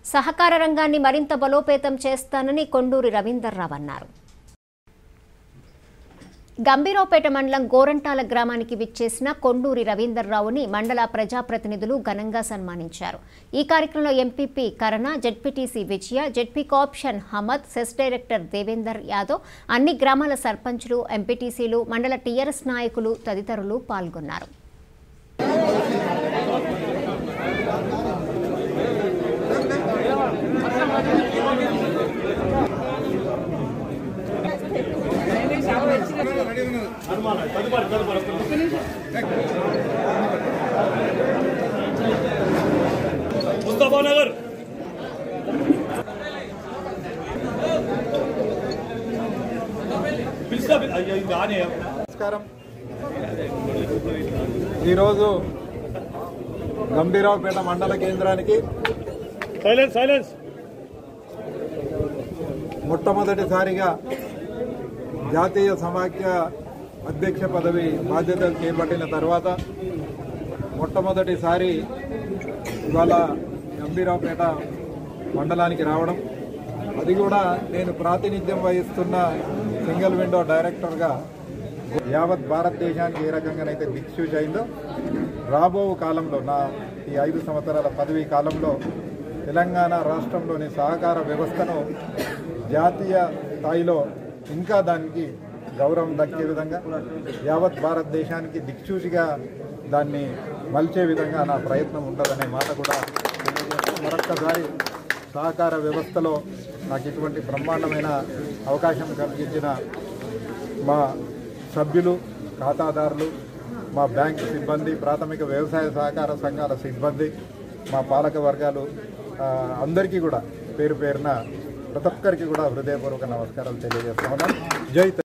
సహకార రంగాన్ని మరింత బలోపేతం చేస్తానని కొండూరి రవీందర్రావు అన్నారు గంభీరావుపేట మండలం గోరంటాల గ్రామానికి విచ్చేసిన కొండూరి రవీందర్రావుని మండల ప్రజాప్రతినిధులు ఘనంగా సన్మానించారు ఈ కార్యక్రమంలో MPP Karana ZPTC Vijaya ZP cooption Hamad CESS director Devender Yadav అన్ని గ్రామాల సర్పంచులు ఎంపీటీసీలు మండల టీఆర్ఎస్ నాయకులు తదితరులు పాల్గొన్నారు ముస్తాఫా నగర్ పిలుస్తా అయ్యో ఇది రానే నమస్కారం ఈరోజు గంభీరావుపేట మండల కేంద్రానికి సైలెన్స్ సైలెన్స్ మొట్టమొదటిసారిగా జాతీయ సమాఖ్య అధ్యక్ష పదవి బాధ్యతలు చేపట్టిన తర్వాత మొట్టమొదటిసారి ఇవాళ గంభీరావుపేట మండలానికి రావడం అది కూడా నేను ప్రాతినిధ్యం వహిస్తున్న సింగిల్ విండో డైరెక్టర్గా యావత్ భారతదేశానికి ఏ రకంగానైతే దిక్సూచి అయిందో రాబో కాలంలో నా ఈ ఐదు సంవత్సరాల పదవీ కాలంలో తెలంగాణ రాష్ట్రంలోని సహకార వ్యవస్థను జాతీయ స్థాయిలో ఇంకా దానికి గౌరవం దక్కే విధంగా యావత్ భారతదేశానికి దిక్సూచిగా దాన్ని మలిచే విధంగా నా ప్రయత్నం ఉంటుందనే మాట కూడా తెలియజేస్తూ మరొక్కసారి సహకార వ్యవస్థలో నాకు ఇటువంటి బ్రహ్మాండమైన అవకాశం కలిగించిన మా సభ్యులు ఖాతాదారులు మా బ్యాంకు సిబ్బంది ప్రాథమిక వ్యవసాయ సహకార సంఘాల సిబ్బంది మా పాలక వర్గాలు ఆ, అందరికీ కూడా పేరు పేరున ప్రతి ఒక్కరికి కూడా హృదయపూర్వక నమస్కారాలు తెలియజేస్తా ఉన్నాను జై తెలంగాణ.